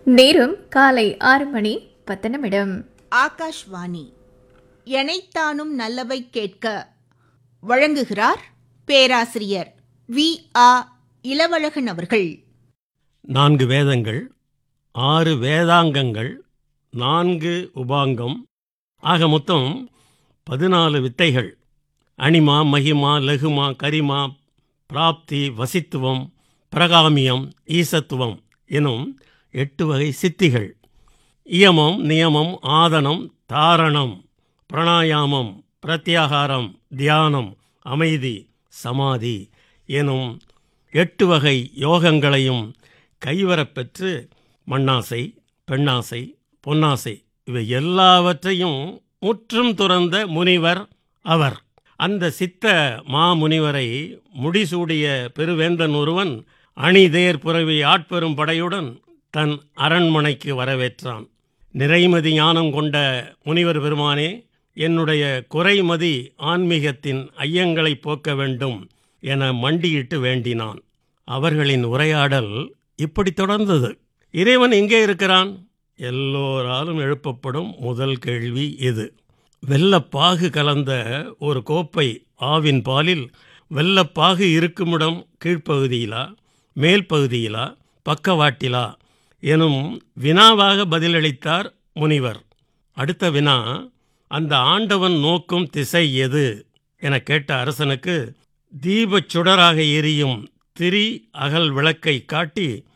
நேரம் காலை ஆறு மணி பத்து நிமிடம் ஆகாஷ்வாணி எனைத்தானும் நல்லவை கேட்க வழங்குகிறார் பேராசிரியர் வி ஆ இளவழகன் அவர்கள் நான்கு வேதங்கள் ஆறு வேதாங்கங்கள் நான்கு உபாங்கம் ஆக மொத்தம் பதினாலு வித்தைகள் அனிமா மகிமா லகுமா கரிமா பிராப்தி வசித்துவம் பிரகாமியம் ஈசத்துவம் எனும் எட்டு வகை சித்திகள் இயமம் நியமம் ஆதனம் தாரணம் பிராணாயாமம் பிரத்யாகாரம் தியானம் அமைதி சமாதி எனும் எட்டு வகை யோகங்களையும் கைவரப்பெற்று மண்ணாசை பெண்ணாசை பொன்னாசை இவை எல்லாவற்றையும் முற்றும் துறந்த முனிவர் அவர் அந்த சித்த மாமுனிவரை முடிசூடிய பெருவேந்தன் ஒருவன் அணிதேர் புறவி ஆட்பெரும் படையுடன் தன் அரண்மனைக்கு வரவேற்றான் நிறைமதி ஞானம் கொண்ட முனிவர் பெருமானே என்னுடைய குறைமதி ஆன்மீகத்தின் ஐயங்களை போக்க வேண்டும் என மண்டியிட்டு வேண்டினான் அவர்களின் உரையாடல் இப்படி தொடர்ந்தது இறைவன் எங்கே இருக்கிறான் எல்லோராலும் எழுப்பப்படும் முதல் கேள்வி இது வெள்ளப்பாகு கலந்த ஒரு கோப்பை ஆவின் பாலில் வெள்ளப்பாகு இருக்குமிடம் கீழ்ப்பகுதியிலா மேல் பகுதியிலா பக்கவாட்டிலா எனும் வினாவாக பதிலளித்தார் முனிவர் அடுத்த வினா அந்த ஆண்டவன் நோக்கும் திசை எது என கேட்ட அரசனுக்கு தீபச் சுடராக எரியும் திரி அகல் விளக்கை காட்டி